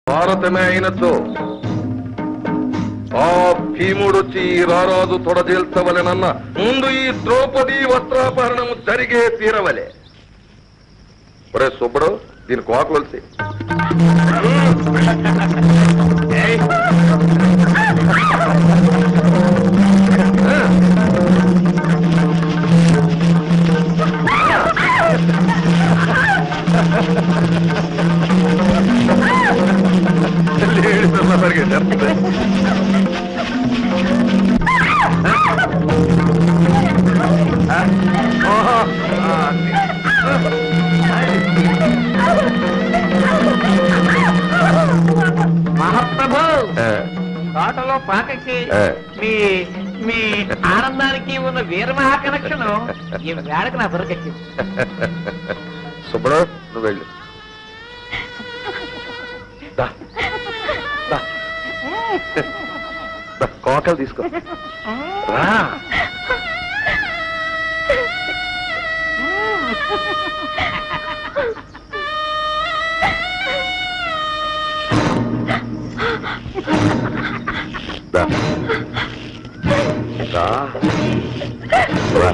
భారతమే అయినచో ఆ భీముడొచ్చి ఈ రారాజు తొడజేల్చవలెనన్న ముందు ఈ ద్రౌపది వస్త్రాపహరణము జరిగే తీరవలే ఒరే సుబ్బడు దీని కోకలొలిసి లేడీ పిల్ల పరిగెట్టేస్తుంది. ఆ? ఓహో. ఆ, అది. మహాప్రభు ఆ, తోటలో పాకకి ఆ. మీ మీ ఆనందానికి ఉన్న వీరమహా కనెక్షన్ ఈ వేడకు నా దొరకెక్కింది సుబ్బడు నువ్వు వెళ్ళు దా. దా. దా, కోకలు తీసుకో రా దా. దా. రా.